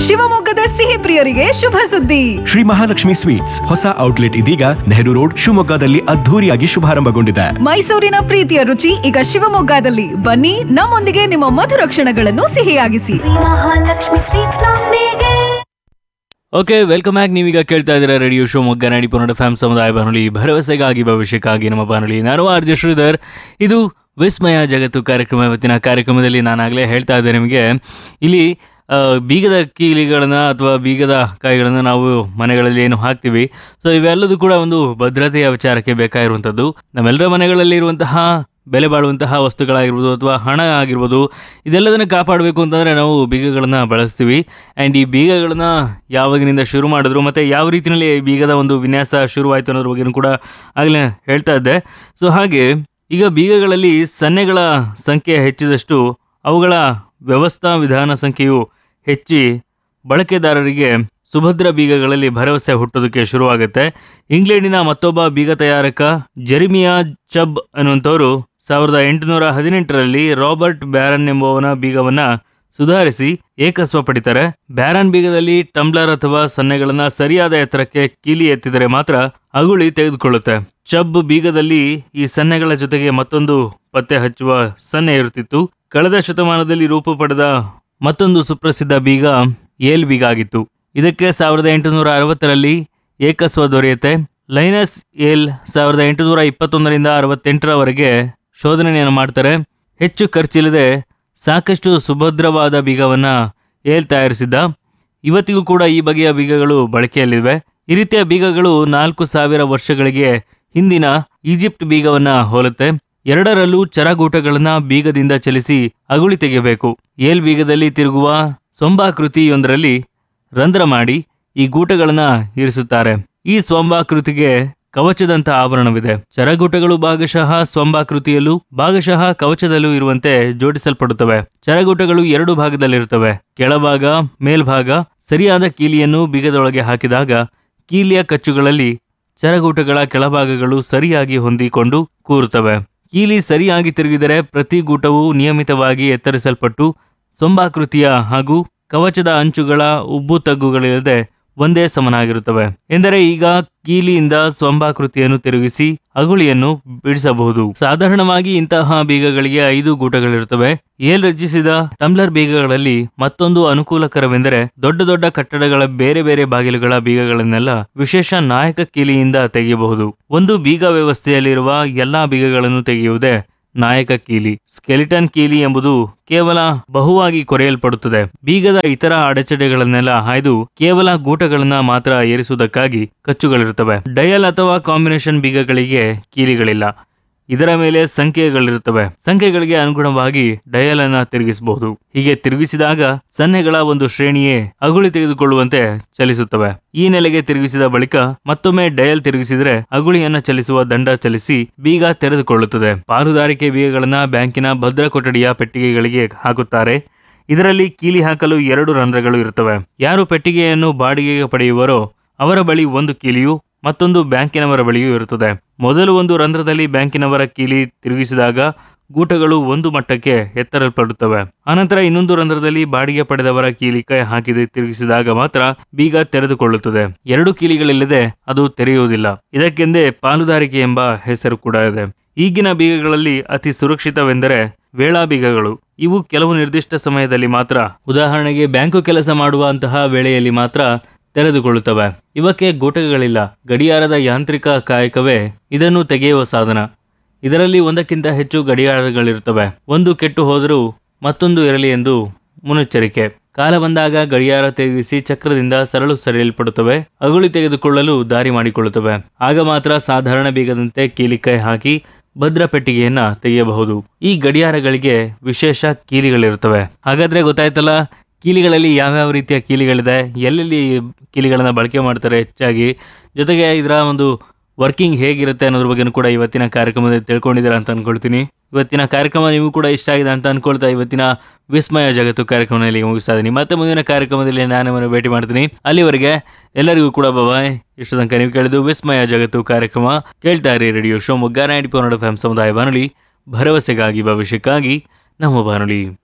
ಶಿವಮೊಗ್ಗದ ಸಿಹಿ ಪ್ರಿಯರಿಗೆ ಶುಭ ಸುದ್ದಿ ಶ್ರೀ ಮಹಾಲಕ್ಷ್ಮಿ ಸ್ವೀಟ್ಸ್ ಹೊಸ ಔಟ್ಲೆಟ್ ಇದೀಗ ನೆಹರು ರೋಡ್ ಶಿವಮೊಗ್ಗದಲ್ಲಿ ಅದ್ಧೂರಿಯಾಗಿ ಶುಭಾರಂಭಗೊಂಡಿದೆ ಮೈಸೂರಿನ ಪ್ರೀತಿಯ ರುಚಿ ಈಗ ಶಿವಮೊಗ್ಗದಲ್ಲಿ ಬನ್ನಿ ನಮ್ಮೊಂದಿಗೆ ನಿಮ್ಮ ಮಧುರ ಕ್ಷಣಗಳನ್ನು ಸಿಹಿಯಾಗಿಸಿ ಮಹಾಲಕ್ಷ್ಮಿ ಸ್ವೀಟ್ಸ್ ನೊಂದಿಗೆ ಓಕೆ ವೆಲ್ಕಮ್ ಬ್ಯಾಕ್ ನೀವೀಗ ಕೇಳ್ತಾ ಇದ್ದೀರಾ ರೇಡಿಯೋ ಶೋ ಮೊಗ್ಗ ನಾಡಿ ಪನ್ನಡ ಫ್ಯಾಮ್ ಸಮುದಾಯ ಬಾನುಲಿ ಭರವಸೆಗಾಗಿ ಭವಿಷ್ಯಕ್ಕಾಗಿ ನಮ್ಮ ಬಾನುಲಿ ನಾನು ಆರ್ ಜೆ ಶ್ರೀಧರ್ ಇದು ವಿಸ್ಮಯ ಜಗತ್ತು ಕಾರ್ಯಕ್ರಮ ಇವತ್ತಿನ ಕಾರ್ಯಕ್ರಮದಲ್ಲಿ ನಾನಾಗಲೇ ಹೇಳ್ತಾ ಇದ್ದೆ ನಿಮಗೆ ಇಲ್ಲಿ ಆ, ಬೀಗದ ಕೀಲಿಗಳನ್ನು ಅಥವಾ ಬೀಗದ ಕಾಯಿಗಳನ್ನು ನಾವು ಮನೆಗಳಲ್ಲಿ ಏನು ಹಾಕ್ತೀವಿ ಸೊ ಇವೆಲ್ಲದೂ ಕೂಡ ಒಂದು ಭದ್ರತೆಯ ವಿಚಾರಕ್ಕೆ ಬೇಕಾಗಿರುವಂಥದ್ದು ನಮ್ಮೆಲ್ಲರ ಮನೆಗಳಲ್ಲಿ ಇರುವಂತಹ ಬೆಲೆ ಬಾಳುವಂತಹ ವಸ್ತುಗಳಾಗಿರ್ಬೋದು ಅಥವಾ ಹಣ ಆಗಿರ್ಬೋದು ಇದೆಲ್ಲದನ್ನು ಕಾಪಾಡಬೇಕು ಅಂತಂದರೆ ನಾವು ಬೀಗಗಳನ್ನು ಬಳಸ್ತೀವಿ ಆ್ಯಂಡ್ ಈ ಬೀಗಗಳನ್ನು ಯಾವಾಗಿನಿಂದ ಶುರು ಮಾಡಿದ್ರು ಮತ್ತು ಯಾವ ರೀತಿಯಲ್ಲಿ ಈ ಬೀಗದ ಒಂದು ವಿನ್ಯಾಸ ಶುರುವಾಯಿತು ಅನ್ನೋದ್ರ ಬಗ್ಗೆನೂ ಕೂಡ ಆಗಲೇ ಹೇಳ್ತಾ ಇದ್ದೆ ಸೊ ಹಾಗೆ ಈಗ ಬೀಗಗಳಲ್ಲಿ ಸನ್ನೆಗಳ ಸಂಖ್ಯೆ ಹೆಚ್ಚಿದಷ್ಟು ಅವುಗಳ ವ್ಯವಸ್ಥಾ ವಿಧಾನ ಸಂಖ್ಯೆಯು ಹೆಚ್ಚಿ ಬಳಕೆದಾರರಿಗೆ ಸುಭದ್ರ ಬೀಗಗಳಲ್ಲಿ ಭರವಸೆ ಹುಟ್ಟೋದಕ್ಕೆ ಶುರುವಾಗುತ್ತೆ ಇಂಗ್ಲೆಂಡಿನ ಮತ್ತೊಬ್ಬ ಬೀಗ ತಯಾರಕ ಜೆರಿಮಿಯಾ ಚಬ್ ಅನ್ನುವಂಥವರು ಸಾವಿರದ ಎಂಟುನೂರ ಹದಿನೆಂಟರಲ್ಲಿ ರಾಬರ್ಟ್ ಬ್ಯಾರನ್ ಎಂಬುವನ ಬೀಗವನ್ನ ಸುಧಾರಿಸಿ ಏಕಸ್ವ ಪಡಿತಾರೆ ಬ್ಯಾರನ್ ಬೀಗದಲ್ಲಿ ಟಂಬ್ಲರ್ ಅಥವಾ ಸನ್ನೆಗಳನ್ನ ಸರಿಯಾದ ಎತ್ತರಕ್ಕೆ ಕೀಲಿ ಎತ್ತಿದರೆ ಮಾತ್ರ ಅಗುಳಿ ತೆಗೆದುಕೊಳ್ಳುತ್ತೆ ಚಬ್ ಬೀಗದಲ್ಲಿ ಈ ಸನ್ನೆಗಳ ಜೊತೆಗೆ ಮತ್ತೊಂದು ಪತ್ತೆ ಹಚ್ಚುವ ಸನ್ನೆ ಇರುತ್ತಿತ್ತು ಕಳೆದ ಶತಮಾನದಲ್ಲಿ ರೂಪ ಪಡೆದ ಮತ್ತೊಂದು ಸುಪ್ರಸಿದ್ಧ ಬೀಗ ಏಲ್ ಬೀಗ ಆಗಿತ್ತು ಇದಕ್ಕೆ ಸಾವಿರದ ಎಂಟುನೂರ ಅರವತ್ತರಲ್ಲಿ ಏಕಸ್ವ ದೊರೆಯುತ್ತೆ ಲೈನಸ್ ಏಲ್ ಸಾವಿರದ ಎಂಟುನೂರ ಇಪ್ಪತ್ತೊಂದರಿಂದ ಅರವತ್ತೆಂಟರವರೆಗೆ ಶೋಧನೆಯನ್ನು ಮಾಡ್ತಾರೆ ಹೆಚ್ಚು ಖರ್ಚಿಲ್ಲದೆ ಸಾಕಷ್ಟು ಸುಭದ್ರವಾದ ಬೀಗವನ್ನ ಏಲ್ ತಯಾರಿಸಿದ್ದ ಇವತ್ತಿಗೂ ಕೂಡ ಈ ಬಗೆಯ ಬೀಗಗಳು ಬಳಕೆಯಲ್ಲಿವೆ ಈ ರೀತಿಯ ಬೀಗಗಳು ನಾಲ್ಕು ಸಾವಿರ ವರ್ಷಗಳಿಗೆ ಹಿಂದಿನ ಈಜಿಪ್ಟ್ ಬೀಗವನ್ನ ಹೋಲುತ್ತೆ ಎರಡರಲ್ಲೂ ಚರಗೂಟಗಳನ್ನ ಬೀಗದಿಂದ ಚಲಿಸಿ ಅಗುಳಿ ತೆಗೆಯಬೇಕು ಏಲ್ ಬೀಗದಲ್ಲಿ ತಿರುಗುವ ಸ್ವಂಭಾಕೃತಿಯೊಂದರಲ್ಲಿ ರಂಧ್ರ ಮಾಡಿ ಈ ಗೂಟಗಳನ್ನ ಇರಿಸುತ್ತಾರೆ ಈ ಸ್ವಂಭಾಕೃತಿಗೆ ಕವಚದಂತ ಆವರಣವಿದೆ ಚರಗೂಟಗಳು ಭಾಗಶಃ ಸ್ವಂಭಾಕೃತಿಯಲ್ಲೂ ಭಾಗಶಃ ಕವಚದಲ್ಲೂ ಇರುವಂತೆ ಜೋಡಿಸಲ್ಪಡುತ್ತವೆ ಚರಗೂಟಗಳು ಎರಡು ಭಾಗದಲ್ಲಿರುತ್ತವೆ ಕೆಳಭಾಗ ಮೇಲ್ಭಾಗ ಸರಿಯಾದ ಕೀಲಿಯನ್ನು ಬೀಗದೊಳಗೆ ಹಾಕಿದಾಗ ಕೀಲಿಯ ಕಚ್ಚುಗಳಲ್ಲಿ ಚರಗೂಟಗಳ ಕೆಳಭಾಗಗಳು ಸರಿಯಾಗಿ ಹೊಂದಿಕೊಂಡು ಕೂರುತ್ತವೆ ಕೀಲಿ ಸರಿಯಾಗಿ ತಿರುಗಿದರೆ ಪ್ರತಿ ಗೂಟವು ನಿಯಮಿತವಾಗಿ ಎತ್ತರಿಸಲ್ಪಟ್ಟು ಸ್ವಂಭಾಕೃತಿಯ ಹಾಗೂ ಕವಚದ ಅಂಚುಗಳ ಉಬ್ಬು ತಗ್ಗುಗಳಿಲ್ಲದೆ ಒಂದೇ ಸಮನಾಗಿರುತ್ತವೆ ಎಂದರೆ ಈಗ ಕೀಲಿಯಿಂದ ಸ್ವಂಭಾಕೃತಿಯನ್ನು ತಿರುಗಿಸಿ ಅಗುಳಿಯನ್ನು ಬಿಡಿಸಬಹುದು ಸಾಧಾರಣವಾಗಿ ಇಂತಹ ಬೀಗಗಳಿಗೆ ಐದು ಗೂಟಗಳಿರುತ್ತವೆ ಏಲ್ ರಚಿಸಿದ ಟಂಬ್ಲರ್ ಬೀಗಗಳಲ್ಲಿ ಮತ್ತೊಂದು ಅನುಕೂಲಕರವೆಂದರೆ ದೊಡ್ಡ ದೊಡ್ಡ ಕಟ್ಟಡಗಳ ಬೇರೆ ಬೇರೆ ಬಾಗಿಲುಗಳ ಬೀಗಗಳನ್ನೆಲ್ಲ ವಿಶೇಷ ನಾಯಕ ಕೀಲಿಯಿಂದ ತೆಗೆಯಬಹುದು ಒಂದು ಬೀಗ ವ್ಯವಸ್ಥೆಯಲ್ಲಿರುವ ಎಲ್ಲಾ ಬೀಗಗಳನ್ನು ತೆಗೆಯುವುದೇ ನಾಯಕ ಕೀಲಿ ಸ್ಕೆಲಿಟನ್ ಕೀಲಿ ಎಂಬುದು ಕೇವಲ ಬಹುವಾಗಿ ಕೊರೆಯಲ್ಪಡುತ್ತದೆ ಬೀಗದ ಇತರ ಅಡೆತಡೆಗಳನ್ನೆಲ್ಲ ಹಾಯ್ದು ಕೇವಲ ಗೂಟಗಳನ್ನ ಮಾತ್ರ ಏರಿಸುವುದಕ್ಕಾಗಿ ಕಚ್ಚುಗಳಿರುತ್ತವೆ ಡಯಲ್ ಅಥವಾ ಕಾಂಬಿನೇಷನ್ ಬೀಗಗಳಿಗೆ ಕೀಲಿಗಳಿಲ್ಲ ಇದರ ಮೇಲೆ ಸಂಖ್ಯೆಗಳಿರುತ್ತವೆ ಸಂಖ್ಯೆಗಳಿಗೆ ಅನುಗುಣವಾಗಿ ಡಯಲ್ ಅನ್ನ ತಿರುಗಿಸಬಹುದು ಹೀಗೆ ತಿರುಗಿಸಿದಾಗ ಸನ್ನೆಗಳ ಒಂದು ಶ್ರೇಣಿಯೇ ಅಗುಳಿ ತೆಗೆದುಕೊಳ್ಳುವಂತೆ ಚಲಿಸುತ್ತವೆ ಈ ನೆಲೆಗೆ ತಿರುಗಿಸಿದ ಬಳಿಕ ಮತ್ತೊಮ್ಮೆ ಡಯಲ್ ತಿರುಗಿಸಿದರೆ ಅಗುಳಿಯನ್ನ ಚಲಿಸುವ ದಂಡ ಚಲಿಸಿ ಬೀಗ ತೆರೆದುಕೊಳ್ಳುತ್ತದೆ ಪಾಲುದಾರಿಕೆ ಬೀಗಗಳನ್ನ ಬ್ಯಾಂಕಿನ ಭದ್ರ ಕೊಠಡಿಯ ಪೆಟ್ಟಿಗೆಗಳಿಗೆ ಹಾಕುತ್ತಾರೆ ಇದರಲ್ಲಿ ಕೀಲಿ ಹಾಕಲು ಎರಡು ರಂಧ್ರಗಳು ಇರುತ್ತವೆ ಯಾರು ಪೆಟ್ಟಿಗೆಯನ್ನು ಬಾಡಿಗೆಗೆ ಪಡೆಯುವರೋ ಅವರ ಬಳಿ ಒಂದು ಕೀಲಿಯು ಮತ್ತೊಂದು ಬ್ಯಾಂಕಿನವರ ಬಳಿಯೂ ಇರುತ್ತದೆ ಮೊದಲು ಒಂದು ರಂಧ್ರದಲ್ಲಿ ಬ್ಯಾಂಕಿನವರ ಕೀಲಿ ತಿರುಗಿಸಿದಾಗ ಗೂಟಗಳು ಒಂದು ಮಟ್ಟಕ್ಕೆ ಎತ್ತರಲ್ಪಡುತ್ತವೆ ಅನಂತರ ಇನ್ನೊಂದು ರಂಧ್ರದಲ್ಲಿ ಬಾಡಿಗೆ ಪಡೆದವರ ಕೀಲಿ ಕೈ ಹಾಕಿದೆ ತಿರುಗಿಸಿದಾಗ ಮಾತ್ರ ಬೀಗ ತೆರೆದುಕೊಳ್ಳುತ್ತದೆ ಎರಡು ಕೀಲಿಗಳಿಲ್ಲದೆ ಅದು ತೆರೆಯುವುದಿಲ್ಲ ಇದಕ್ಕೆಂದೇ ಪಾಲುದಾರಿಕೆ ಎಂಬ ಹೆಸರು ಕೂಡ ಇದೆ ಈಗಿನ ಬೀಗಗಳಲ್ಲಿ ಅತಿ ಸುರಕ್ಷಿತವೆಂದರೆ ವೇಳಾ ಬೀಗಗಳು ಇವು ಕೆಲವು ನಿರ್ದಿಷ್ಟ ಸಮಯದಲ್ಲಿ ಮಾತ್ರ ಉದಾಹರಣೆಗೆ ಬ್ಯಾಂಕು ಕೆಲಸ ಮಾಡುವಂತಹ ವೇಳೆಯಲ್ಲಿ ಮಾತ್ರ ತೆರೆದುಕೊಳ್ಳುತ್ತವೆ ಇವಕ್ಕೆ ಗೂಟಗಳಿಲ್ಲ ಗಡಿಯಾರದ ಯಾಂತ್ರಿಕ ಕಾಯಕವೇ ಇದನ್ನು ತೆಗೆಯುವ ಸಾಧನ ಇದರಲ್ಲಿ ಒಂದಕ್ಕಿಂತ ಹೆಚ್ಚು ಗಡಿಯಾರಗಳಿರುತ್ತವೆ ಒಂದು ಕೆಟ್ಟು ಹೋದರೂ ಮತ್ತೊಂದು ಇರಲಿ ಎಂದು ಮುನ್ನೆಚ್ಚರಿಕೆ ಕಾಲ ಬಂದಾಗ ಗಡಿಯಾರ ತಿರುಗಿಸಿ ಚಕ್ರದಿಂದ ಸರಳು ಸರಿಯಲ್ಪಡುತ್ತವೆ ಅಗುಳಿ ತೆಗೆದುಕೊಳ್ಳಲು ದಾರಿ ಮಾಡಿಕೊಳ್ಳುತ್ತವೆ ಆಗ ಮಾತ್ರ ಸಾಧಾರಣ ಬೀಗದಂತೆ ಕೀಲಿಕೈ ಹಾಕಿ ಭದ್ರ ಪೆಟ್ಟಿಗೆಯನ್ನ ತೆಗೆಯಬಹುದು ಈ ಗಡಿಯಾರಗಳಿಗೆ ವಿಶೇಷ ಕೀಲಿಗಳಿರುತ್ತವೆ ಹಾಗಾದ್ರೆ ಗೊತ್ತಾಯ್ತಲ್ಲ ಕೀಲಿಗಳಲ್ಲಿ ಯಾವ್ಯಾವ ರೀತಿಯ ಕೀಲಿಗಳಿದೆ ಎಲ್ಲೆಲ್ಲಿ ಕೀಲಿಗಳನ್ನ ಬಳಕೆ ಮಾಡ್ತಾರೆ ಹೆಚ್ಚಾಗಿ ಜೊತೆಗೆ ಇದರ ಒಂದು ವರ್ಕಿಂಗ್ ಹೇಗಿರುತ್ತೆ ಅನ್ನೋದ್ರ ಬಗ್ಗೆನೂ ಕೂಡ ಇವತ್ತಿನ ಕಾರ್ಯಕ್ರಮದಲ್ಲಿ ತಿಳ್ಕೊಂಡಿದ್ದೀರಾ ಅಂತ ಅನ್ಕೊಳ್ತೀನಿ ಇವತ್ತಿನ ಕಾರ್ಯಕ್ರಮ ನೀವು ಕೂಡ ಇಷ್ಟ ಆಗಿದೆ ಅಂತ ಅನ್ಕೊಳ್ತಾ ಇವತ್ತಿನ ವಿಸ್ಮಯ ಜಗತ್ತು ಕಾರ್ಯಕ್ರಮದಲ್ಲಿ ಮುಗಿಸ್ತಾ ಇದ್ದೀನಿ ಮತ್ತೆ ಮುಂದಿನ ಕಾರ್ಯಕ್ರಮದಲ್ಲಿ ನಾನು ನಿಮ್ಮನ್ನು ಭೇಟಿ ಮಾಡ್ತೀನಿ ಅಲ್ಲಿವರೆಗೆ ಎಲ್ಲರಿಗೂ ಕೂಡ ಬಾಯ್ ಇಷ್ಟು ತನಕ ನೀವು ಕೇಳಿದ್ದು ವಿಸ್ಮಯ ಜಗತ್ತು ಕಾರ್ಯಕ್ರಮ ಕೇಳ್ತಾ ಇರಿ radio Shivamogga ninety four not F M ಸಮುದಾಯ ಬಾನುಲಿ ಭರವಸೆಗಾಗಿ ಭವಿಷ್ಯಕ್ಕಾಗಿ ನಮ್ಮ ಬಾನುಲಿ